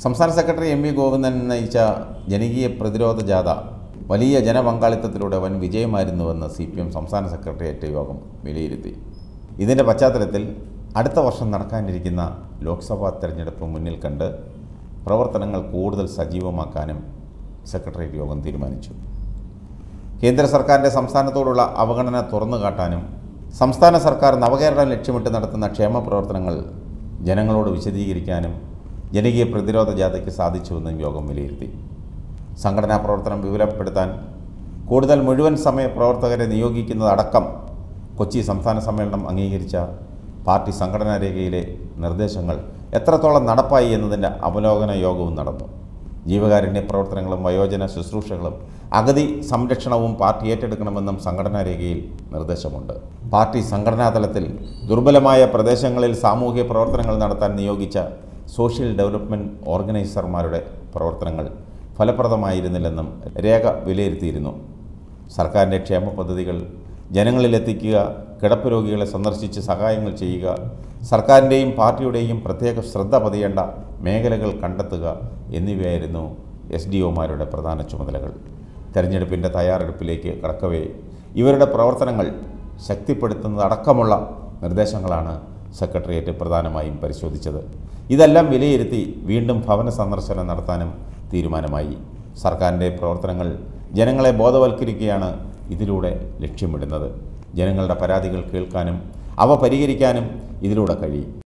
സംസ്ഥാന secretary M V Govindan നയിച്ച ജനകീയ പ്രതിരോധ ജാഥ വലിയ ജനപങ്കാളിത്തത്തിലൂടെ വൻ വിജയമായിരുന്നുവെന്ന് സി പി എം സംസ്ഥാന സെക്രട്ടേറിയറ്റ് യോഗം വിലയിരുത്തി ഇതിൻ്റെ പശ്ചാത്തലത്തിൽ അടുത്ത വർഷം നടക്കാനിരിക്കുന്ന ലോക്സഭാ തെരഞ്ഞെടുപ്പ് മുന്നിൽ കണ്ട് പ്രവർത്തനങ്ങൾ കൂടുതൽ സജീവമാക്കാനും സെക്രട്ടേറിയറ്റ് യോഗം തീരുമാനിച്ചു കേന്ദ്ര സർക്കാരിൻ്റെ സംസ്ഥാനത്തോടുള്ള അവഗണന തുറന്നു കാട്ടാനും സംസ്ഥാന സർക്കാർ നവകേരളം ലക്ഷ്യമിട്ട് നടത്തുന്ന ക്ഷേമ പ്രവർത്തനങ്ങൾ ജനങ്ങളോട് വിശദീകരിക്കാനും ജനകീയ പ്രതിരോധ ജാഥയ്ക്ക് സാധിച്ചുവെന്നും യോഗം വിലയിരുത്തി സംഘടനാ പ്രവർത്തനം വിപുലപ്പെടുത്താൻ കൂടുതൽ മുഴുവൻ സമയ പ്രവർത്തകരെ നിയോഗിക്കുന്നതടക്കം കൊച്ചി സംസ്ഥാന സമ്മേളനം അംഗീകരിച്ച പാർട്ടി സംഘടനാ രേഖയിലെ നിർദ്ദേശങ്ങൾ എത്രത്തോളം നടപ്പായി എന്നതിൻ്റെ അവലോകന യോഗവും നടന്നു ജീവകാരുണ്യ പ്രവർത്തനങ്ങളും വയോജന ശുശ്രൂഷകളും അഗതി സംരക്ഷണവും പാർട്ടി ഏറ്റെടുക്കണമെന്നും സംഘടനാ രേഖയിൽ നിർദ്ദേശമുണ്ട് പാർട്ടി സംഘടനാ തലത്തിൽ ദുർബലമായ പ്രദേശങ്ങളിൽ സാമൂഹിക പ്രവർത്തനങ്ങൾ നടത്താൻ നിയോഗിച്ച സോഷ്യൽ ഡെവലപ്മെൻറ്റ് ഓർഗനൈസർമാരുടെ പ്രവർത്തനങ്ങൾ ഫലപ്രദമായിരുന്നില്ലെന്നും രേഖ വിലയിരുത്തിയിരുന്നു സർക്കാരിൻ്റെ ക്ഷേമ പദ്ധതികൾ ജനങ്ങളിലെത്തിക്കുക കിടപ്പ് രോഗികളെ സന്ദർശിച്ച് സഹായങ്ങൾ ചെയ്യുക സർക്കാരിൻ്റെയും പാർട്ടിയുടെയും പ്രത്യേക ശ്രദ്ധ പതിയേണ്ട മേഖലകൾ കണ്ടെത്തുക എന്നിവയായിരുന്നു എസ് ഡി ഒമാരുടെ പ്രധാന ചുമതലകൾ തെരഞ്ഞെടുപ്പിൻ്റെ തയ്യാറെടുപ്പിലേക്ക് കടക്കവേ ഇവരുടെ പ്രവർത്തനങ്ങൾ ശക്തിപ്പെടുത്തുന്നതടക്കമുള്ള നിർദ്ദേശങ്ങളാണ് സെക്രട്ടേറിയറ്റ് പ്രധാനമായും പരിശോധിച്ചത് ഇതെല്ലാം വിലയിരുത്തി വീണ്ടും ഭവന സന്ദർശനം നടത്താനും തീരുമാനമായി സർക്കാരിൻ്റെ പ്രവർത്തനങ്ങൾ ജനങ്ങളെ ബോധവൽക്കരിക്കുകയാണ് ഇതിലൂടെ ലക്ഷ്യമിടുന്നത് ജനങ്ങളുടെ പരാതികൾ കേൾക്കാനും അവ പരിഹരിക്കാനും ഇതിലൂടെ കഴിയും